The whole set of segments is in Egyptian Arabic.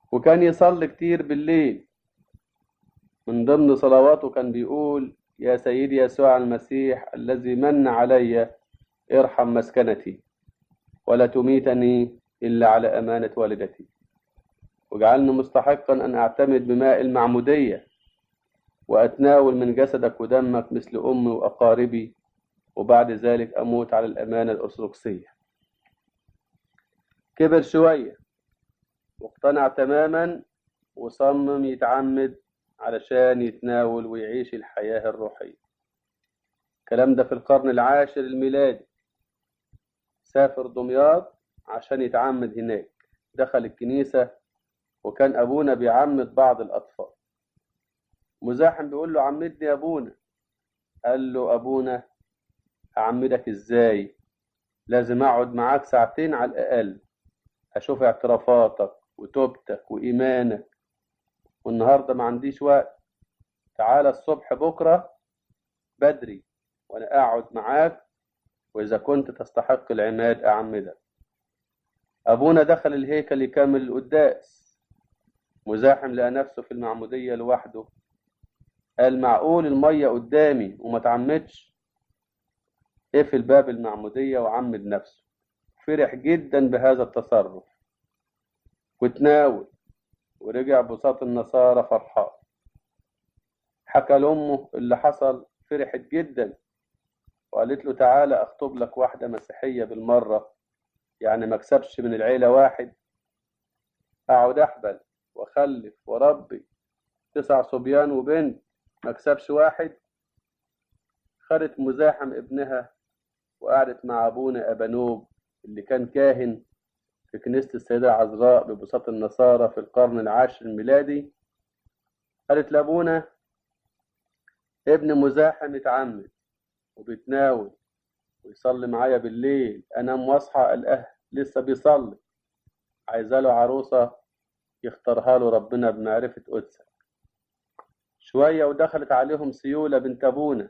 وكان يصلي كتير بالليل من ضمن صلواته كان بيقول يا سيدي يسوع المسيح الذي من علي ارحم مسكنتي ولا تميتني إلا على أمانة والدتي واجعلني مستحقا أن أعتمد بماء المعمودية وأتناول من جسدك ودمك مثل أمي وأقاربي وبعد ذلك أموت على الأمانة الأرثوذكسية كبر شوية واقتنع تماما وصمم يتعمد علشان يتناول ويعيش الحياة الروحية الكلام ده في القرن العاشر الميلادي سافر دمياط عشان يتعمد هناك دخل الكنيسة وكان أبونا بيعمد بعض الأطفال مزاحم بيقول له عمدني يا أبونا قال له أبونا أعمدك إزاي لازم أقعد معاك ساعتين على الأقل أشوف اعترافاتك وتوبتك وإيمانك والنهاردة ما عنديش وقت تعالى الصبح بكرة بدري وأنا أقعد معاك وإذا كنت تستحق العماد أعمدك أبونا دخل الهيكل يكمل القداس مزاحم لقى نفسه في المعمودية لوحده قال معقول المية قدامي وما تعمدش قفل باب المعمودية وعمد نفسه فرح جدا بهذا التصرف وتناول ورجع بساط النصارى فرحان حكى لأمه اللي حصل فرحت جدا وقالت له تعالى أخطب لك واحدة مسيحية بالمرة يعني ما اكسبش من العيلة واحد أقعد أحبل وأخلف وأربي تسع صبيان وبنت ما اكسبش واحد خدت مزاحم ابنها وقعدت مع أبونا أبانوب اللي كان كاهن في كنيسة السيدة عذراء ببساط النصارى في القرن العاشر الميلادي قالت لأبونا ابن مزاحم اتعمد وبيتناول ويصلي معايا بالليل انام واصحى الاقيه لسه بيصلي عايزه له عروسه يختارها له ربنا بمعرفه قدسك شويه ودخلت عليهم سيوله بنت ابونا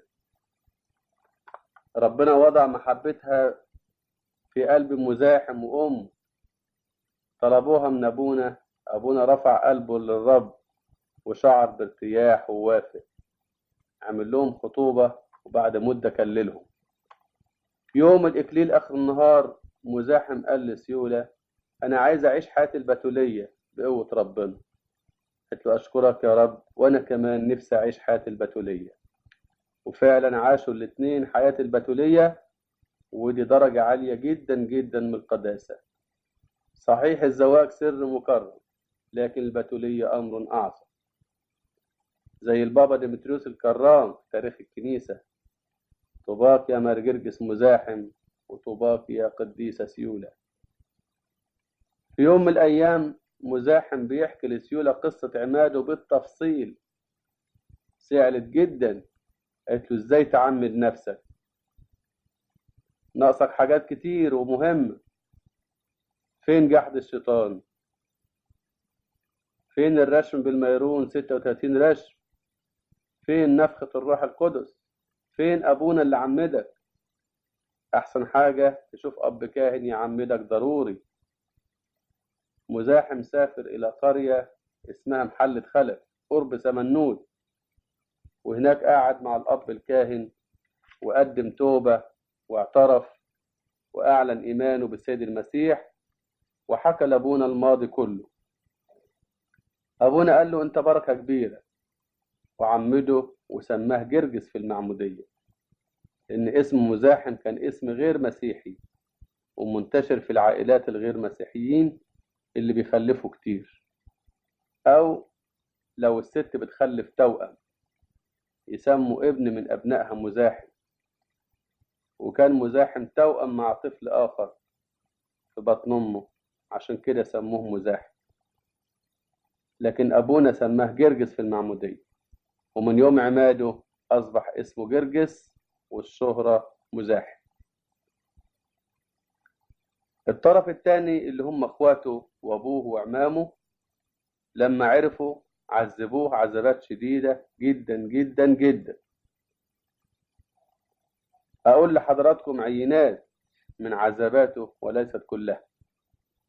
ربنا وضع محبتها في قلب مزاحم وام طلبوها من ابونا ابونا رفع قلبه للرب وشعر بارتياح ووافق عمل لهم خطوبه وبعد مده كللهم يوم الإكليل آخر النهار مزاحم قال لسيولة أنا عايز أعيش حياتي البتولية بقوة ربنا قلت له أشكرك يا رب وأنا كمان نفسي أعيش حياتي البتولية وفعلا عاشوا الاتنين حياة البتولية ودي درجة عالية جدا جدا من القداسة صحيح الزواج سر مكرم لكن البتولية أمر أعظم زي البابا ديمتريوس الكرام في تاريخ الكنيسة طوباك يا مرجرجس مزاحم وطوباك يا قديسة سيولة في يوم من الأيام مزاحم بيحكي لسيولة قصة عماده بالتفصيل زعلت جدا قالت له ازاي تعمد نفسك ناقصك حاجات كتير ومهمة فين جحد الشيطان فين الرشم بالميرون 36 رشم فين نفخة الروح القدس فين ابونا اللي عمدك احسن حاجة تشوف اب كاهن يعمدك ضروري مزاحم سافر الى قرية اسمها محلة خلف قرب سمنود وهناك قعد مع الاب الكاهن وقدم توبة واعترف واعلن ايمانه بالسيد المسيح وحكى لابونا الماضي كله ابونا قال له انت بركة كبيرة وعمده وسماه جرجس في المعمودية إن اسم مزاحم كان اسم غير مسيحي ومنتشر في العائلات الغير مسيحيين اللي بيخلفوا كتير أو لو الست بتخلف توأم يسموا ابن من أبنائها مزاحم وكان مزاحم توأم مع طفل آخر في بطن أمه عشان كده سموه مزاحم لكن أبونا سماه جرجس في المعمودية ومن يوم عماده أصبح اسمه جرجس والشهرة مزاحم الطرف الثاني اللي هم اخواته وابوه وعمامه لما عرفوا عذبوه عذابات شديدة جدا جدا جدا أقول لحضراتكم عينات من عذاباته وليست كلها